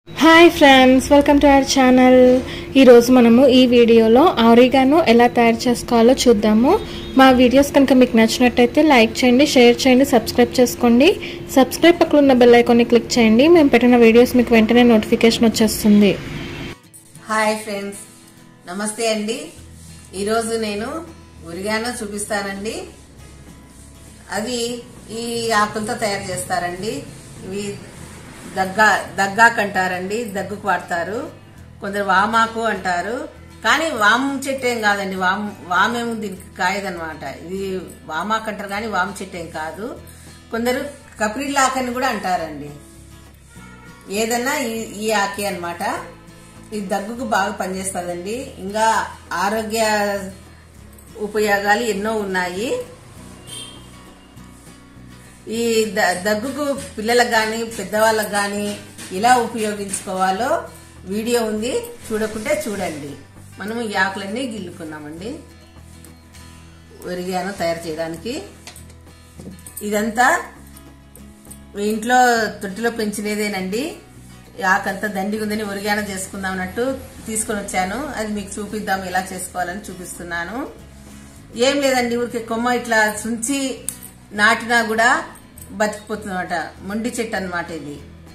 Hi friends welcome to our channel ఈరోజు మనము ఈ వీడియోలో ఆరిగాను ఎలా తయారు చేసుకోవాలో చూద్దాము మా వీడియోస్ కనుక మీకు నచ్చినట్టయితే లైక్ చేయండి షేర్ చేయండి సబ్స్క్రైబ్ చేసుకోండి సబ్స్క్రైబ్ పక్కన ఉన్న బెల్ ఐకాన్ని క్లిక్ చేయండి మేము పెట్టిన వీడియోస్ మీకు వెంటనే నోటిఫికేషన్ వచ్చేస్తుంది హాయ్ ఫ్రెండ్స్ నమస్తే అండి ఈరోజు నేను ఉరిగానో చూపిస్తానండి అవి ఈ ఆకులతో తయారు చేస్తారండి ఇవి దగ్గా దగ్గాకు అంటారండి దగ్గుకు వాడతారు కొందరు వామాకు అంటారు కానీ వాము చెట్టు ఏం కాదండి వామ్ వామేమో దీనికి కాయదనమాట ఇది వామాకు అంటారు కానీ వాము చెట్టు ఏం కాదు కొందరు కపిరిలాకని కూడా అంటారండి ఏదన్నా ఈ ఈ ఆకే అన్నమాట ఇది దగ్గుకు బాగా పనిచేస్తుందండి ఇంకా ఆరోగ్య ఉపయోగాలు ఎన్నో ఉన్నాయి ఈ ద- దగ్గుకు పిల్లలకు కానీ పెద్దవాళ్ళకు కానీ ఎలా ఉపయోగించుకోవాలో వీడియో ఉంది చూడకుంటే చూడండి మనము ఈ ఆకులన్నీ గిల్లుకున్నామండి ఒరిగాను తయారు చేయడానికి ఇదంతా మీ ఇంట్లో తొట్టిలో పెంచినదేనండి ఈ ఆకంతా దండిగా ఉందని ఒరిగాన చేసుకుందాం అన్నట్టు తీసుకొని వచ్చాను అది మీకు చూపిద్దాం ఎలా చేసుకోవాలని చూపిస్తున్నాను ఏం లేదండి ఊరికి కొమ్మ ఇట్లా చుంచి నాటినా కూడా బతికిపోతుందన్నమాట మొండి చెట్టు అన్నమాట ఇది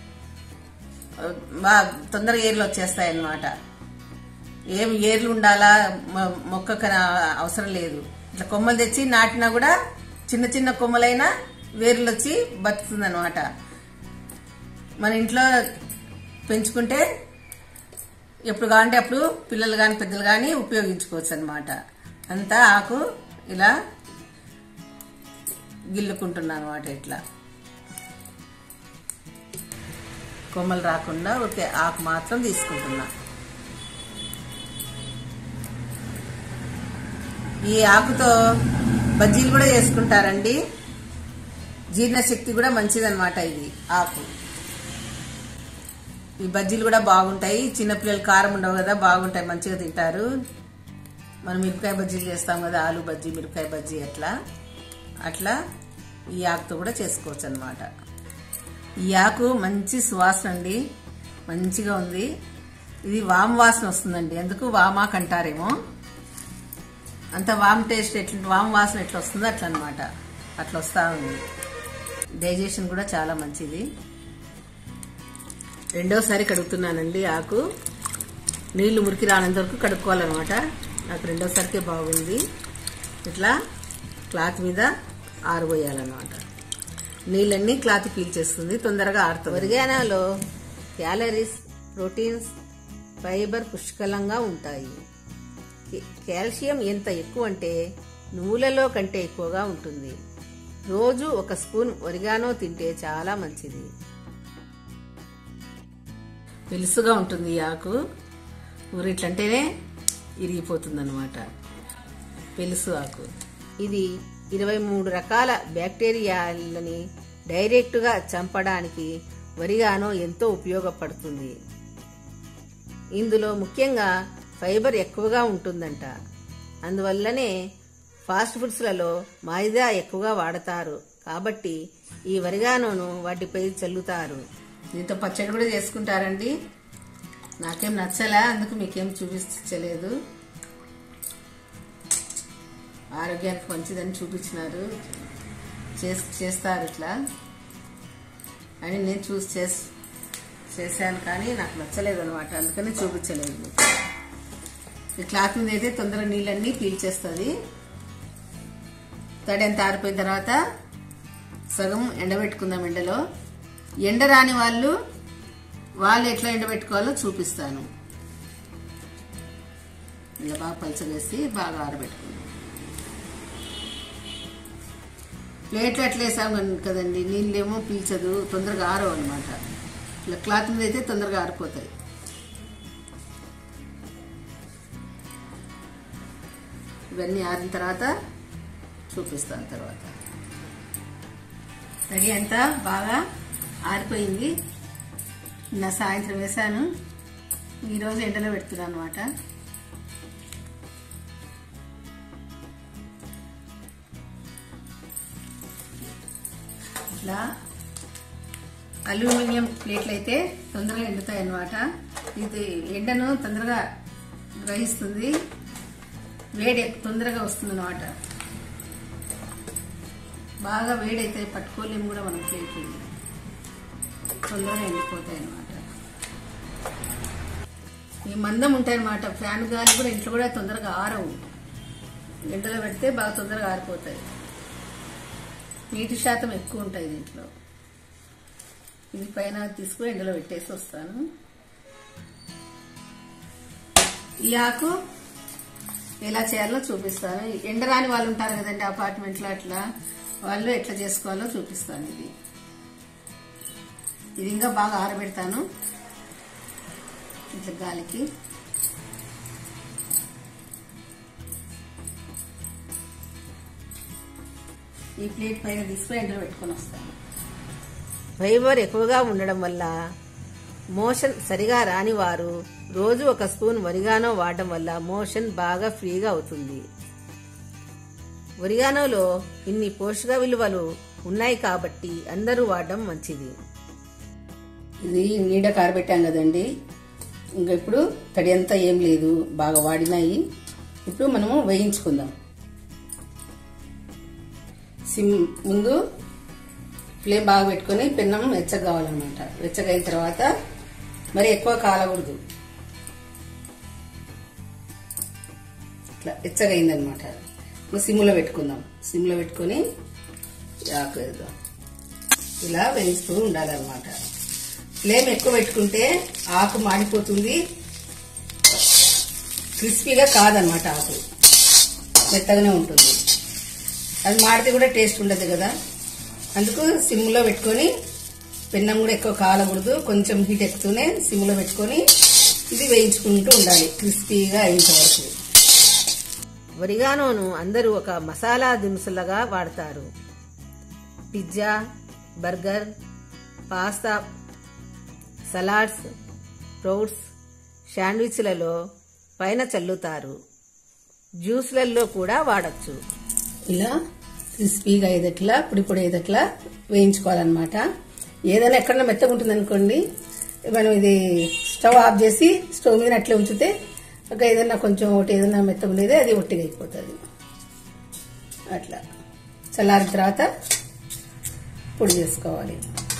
బాగా తొందరగా ఏర్లు వచ్చేస్తాయి అన్నమాట ఏం ఏర్లు ఉండాలా మొ- మొక్కకు అవసరం లేదు ఇట్లా కొమ్మలు తెచ్చి నాటినా కూడా చిన్న చిన్న కొమ్మలైనా వేర్లు వచ్చి బతుకుతుంది అనమాట మన ఇంట్లో పెంచుకుంటే ఎప్పుడు కావాలంటే అప్పుడు పిల్లలు కానీ పెద్దలు కానీ ఉపయోగించుకోవచ్చు అనమాట అంతా ఆకు ఇలా గిల్లుకుంటున్నాను అనమాట ఇట్లా కొమ్మలు రాకుండా ఒకే ఆకు మాత్రం తీసుకుంటున్నా ఈ ఆకుతో బజ్జీలు కూడా చేసుకుంటారండి జీర్ణశక్తి కూడా మంచిదన్నమాట ఇది ఆకు ఈ బజ్జీలు కూడా బాగుంటాయి చిన్నపిల్లలు కారం ఉండవు కదా బాగుంటాయి మంచిగా తింటారు మనం మిరపకాయ బజ్జీలు చేస్తాం కదా ఆలు బజ్జీ మిరపకాయ బజ్జీ అట్లా అట్లా ఈ ఆకుతో కూడా చేసుకోవచ్చు అనమాట ఈ ఆకు మంచి సువాసన అండి మంచిగా ఉంది ఇది వామ్ వాసన వస్తుందండి ఎందుకు వామాకు అంటారేమో అంత వామ్ టేస్ట్ ఎట్లా వామ్ వాసన ఎట్లా వస్తుందో అట్లా అనమాట అట్లా వస్తూ ఉంది డైజెషన్ కూడా చాలా మంచిది రెండోసారి కడుగుతున్నానండి ఆకు నీళ్లు మురికి రానంత వరకు కడుక్కోవాలన్నమాట నాకు రెండోసారికే బాగుంది ఇట్లా క్లాత్ మీద ఆరబోయాలన్నమాట నీళ్ళన్నీ క్లాత్ పీల్చేస్తుంది తొందరగా ఆరుతుంది ఒరిగానాలో క్యాలరీస్ ప్రోటీన్స్ ఫైబర్ పుష్కలంగా ఉంటాయి కి- కాల్షియం ఎంత ఎక్కువ అంటే నువ్వులలో కంటే ఎక్కువగా ఉంటుంది రోజు ఒక స్పూన్ ఒరిగానో తింటే చాలా మంచిది పెలుసుగా ఉంటుంది ఈ ఆకు ఊరు ఇట్లంటేనే ఇరిగిపోతుంది అనమాట పెలుసు ఆకు ఇది ఇరవై మూడు రకాల బ్యాక్టీరియాలని డైరెక్ట్గా చంపడానికి వరిగానో ఎంతో ఉపయోగపడుతుంది ఇందులో ముఖ్యంగా ఫైబర్ ఎక్కువగా ఉంటుందంట అందువల్లనే ఫాస్ట్ ఫుడ్స్లలో మైదా ఎక్కువగా వాడతారు కాబట్టి ఈ వరిగానోను వాటిపై చల్లుతారు దీంతో పచ్చడి కూడా చేసుకుంటారండి నాకేం నచ్చలే అందుకు మీకేం చూపించలేదు ఆరోగ్యానికి మంచిదని చూపించినారు చేస్ చేస్తారు ఇట్లా అని నేను చూసి చేసి చేశాను కానీ నాకు నచ్చలేదు అనమాట అందుకని చూపించలేదు మీకు. ఈ క్లాత్ మీద అయితే తొందరగా నీళ్ళన్నీ పీల్చేస్తుంది తడి అంత ఆరిపోయిన తర్వాత సగం ఎండబెట్టుకుందాం ఎండలో ఎండ రాని వాళ్ళు వాళ్ళు ఎట్లా ఎండబెట్టుకోవాలో చూపిస్తాను ఇలా బాగా పలచవేసి బాగా ఆరబెట్టుకుందాం ప్లేట్లు ఎట్లా వేసాం కదండి నీళ్ళేమో పీల్చదు తొందరగా ఆరవు అనమాట ఇలా క్లాత్ మీద అయితే తొందరగా ఆరిపోతాయి ఇవన్నీ ఆరిన తర్వాత చూపిస్తాను తర్వాత రెడీ అంతా బాగా ఆరిపోయింది నిన్న సాయంత్రం వేసాను ఈరోజు ఎండలో పెడుతున్నాను అనమాట ఇట్లా అల్యూమినియం ప్లేట్లు అయితే తొందరగా ఎండుతాయి అన్నమాట ఇది ఎండను తొందరగా గ్రహిస్తుంది వేడి ఎక్కు- తొందరగా వస్తుంది అనమాట బాగా వేడైతే పట్టుకోలేము కూడా మనం ప్లేట్లు ఇవి. తొందరగా ఎండిపోతాయి అన్నమాట ఈ మందం ఉంటాయి అన్నమాట ఫ్యాన్ గాలి కూడా ఇంట్లో కూడా తొందరగా ఆరవు ఎండలో పెడితే బాగా తొందరగా ఆరిపోతాయి నీటి శాతం ఎక్కువ ఉంటుంది దీంట్లో ఇది పైన తీసుకుని ఎండలో పెట్టేసి వస్తాను ఈ ఆకు ఎలా చేయాలో చూపిస్తాను ఎండరాని వాళ్ళు ఉంటారు కదండి అపార్ట్మెంట్లో అట్లా వాళ్ళు ఎట్లా చేసుకోవాలో చూపిస్తాను ఇది ఇది ఇంకా బాగా ఆరబెడతాను ఇట్లా గాలికి ఈ ప్లేట్ పైన తీసుకుని ఎండలో పెట్టుకొని వస్తాను ఫైబర్ ఎక్కువగా ఉండడం వల్ల మోషన్ సరిగా రాని వారు రోజు ఒక స్పూన్ ఒరిగానో వాడడం వల్ల మోషన్ బాగా ఫ్రీగా అవుతుంది ఒరిగానోలో ఇన్ని పోషక విలువలు ఉన్నాయి కాబట్టి అందరూ వాడడం మంచిది ఇది నీడ కారబెట్టాం కదండి ఇంకా ఇప్పుడు తడి అంతా ఏం లేదు బాగా వాడినాయి ఇప్పుడు మనము వేయించుకుందాం సిమ్ ముందు ఫ్లేమ్ బాగా పెట్టుకొని పెన్నం వెచ్చగా కావాలన్నమాట వెచ్చగా అయిన తర్వాత మరి ఎక్కువ కాలకూడదు ఇట్లా వెచ్చగా అయిందనమాట ఇప్పుడు సిమ్లో పెట్టుకుందాం సిమ్లో పెట్టుకొని ఆకు వేద్దాం ఇలా వేయిస్తూ ఉండాలన్నమాట ఫ్లేమ్ ఎక్కువ పెట్టుకుంటే ఆకు మాడిపోతుంది క్రిస్పీగా కాదనమాట ఆకు మెత్తగానే ఉంటుంది అది మాడితే కూడా టేస్ట్ ఉండదు కదా అందుకు సిమ్లో పెట్టుకొని పెన్నం కూడా ఎక్కువ కాలకూడదు కొంచెం హీట్ ఎక్కుతూనే సిమ్లో పెట్టుకొని ఇది వేయించుకుంటూ ఉండాలి క్రిస్పీగా అయ్యేంత వరకు ఒరిగానోను అందరూ ఒక మసాలా దినుసులుగా వాడతారు pizza burger pasta salads sprouts శాండ్విచ్లలో పైన చల్లుతారు జ్యూస్లలో కూడా వాడచ్చు ఇలా క్రిస్పీగా అయ్యేదట్లా పొడి పొడి అయ్యేదట్లా వేయించుకోవాలన్నమాట ఏదైనా ఎక్కడన్నా మెత్తగా ఉంటుంది అనుకోండి మనం ఇది స్టవ్ ఆఫ్ చేసి స్టవ్ మీద అట్లా ఉంచితే ఒక ఏదైనా కొంచెం ఒకటి ఏదైనా మెత్తగా ఉండేది అది ఒట్టిగా అయిపోతుంది అట్లా చల్లారిన తర్వాత పొడి చేసుకోవాలి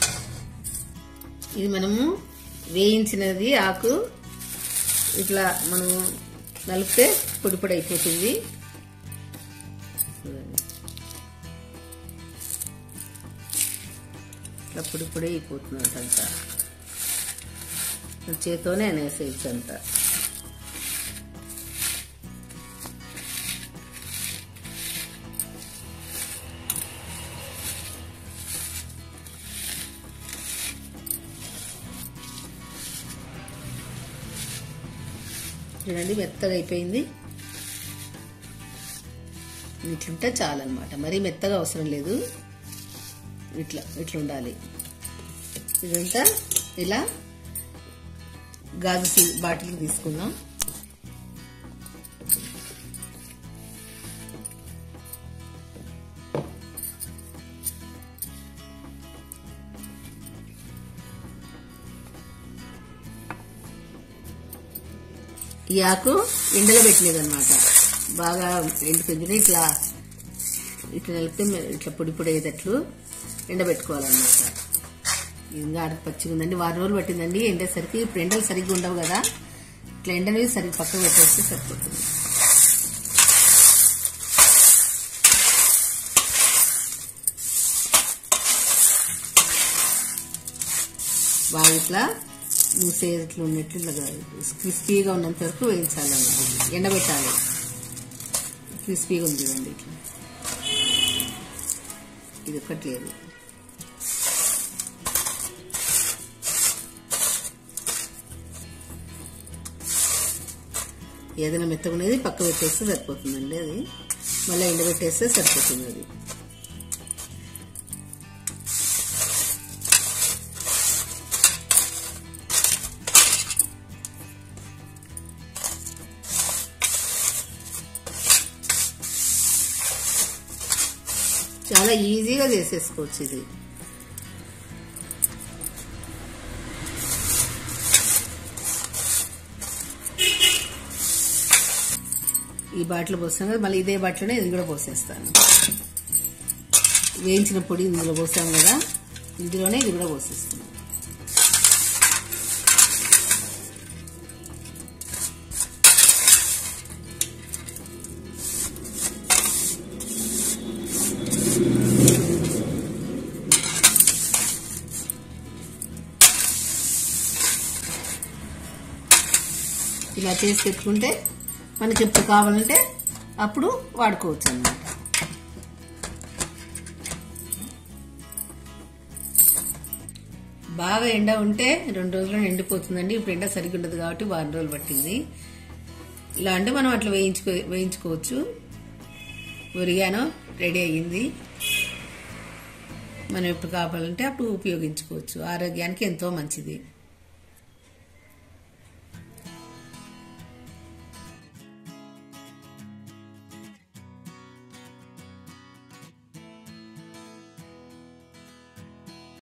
ఇది మనము వేయించినది ఆకు ఇట్లా మనం నలిపితే పొడి పొడి అయిపోతుంది ఇట్లా పొడి పొడి అయిపోతుంది అంతా చేతోనే అనేసేయచ్చు అంతా చూడండి మెత్తగా అయిపోయింది ఇట్లుంటే చాలన్నమాట మరీ మెత్తగా అవసరం లేదు ఇట్లా ఇట్లా ఉండాలి ఇదంతా ఇలా గాజు సీ- బాటిల్కి తీసుకుందాం ఈ ఆకు ఎండలో పెట్టలేదు అనమాట బాగా ఎండిపోయింది ఇట్లా ఇట్లా నలిపితే మె- ఇట్లా పొడి పొడి అయ్యేటట్లు ఎండబెట్టుకోవాలన్నమాట ఇంకా ఆడ పచ్చిగా ఉందండి వారం రోజులు పట్టిందండి ఎండేసరికి ఇప్పుడు ఎండలు సరిగ్గా ఉండవు కదా ఇట్లా ఎండనేవి సరిగ్గా పక్కన పెట్టేస్తే సరిపోతుంది బాగా ఇట్లా మూసే ఇట్లా ఉన్నట్లు ఇట్లా క్రిస్పీగా ఉన్నంత వరకు వేయించాలన్నమాట ఎండబెట్టాలి క్రిస్పీగా ఉంది చూడండి ఇట్లా ఇది ఒక్కటి లేదు ఏదైనా మెత్తగునేది పక్క పెట్టేస్తే సరిపోతుందండి అది మళ్ళీ ఎండబెట్టేస్తే సరిపోతుంది అది చాలా ఈజీగా చేసేసుకోవచ్చు ఇది ఈ బాటిల్ పోస్తాను కదా మళ్ళీ ఇదే బాటిలోనే ఇది కూడా పోసేస్తాను వేయించిన పొడి ఇందులో పోసాం కదా ఇందులోనే ఇది కూడా పోసేస్తాను ఇలా చేసి పెట్టుకుంటే మనకి ఎప్పుడు కావాలంటే అప్పుడు వాడుకోవచ్చు అన్నమాట బాగా ఎండ ఉంటే రెండు రోజులు ఎండిపోతుందండి ఇప్పుడు ఎండ సరిగ్గా ఉండదు కాబట్టి వారం రోజులు పట్టింది ఇలా అంటే మనం అట్లా వేయించుకో వేయించుకోవచ్చు ఒరిగానో రెడీ అయ్యింది మనం ఎప్పుడు కావాలంటే అప్పుడు ఉపయోగించుకోవచ్చు ఆరోగ్యానికి ఎంతో మంచిది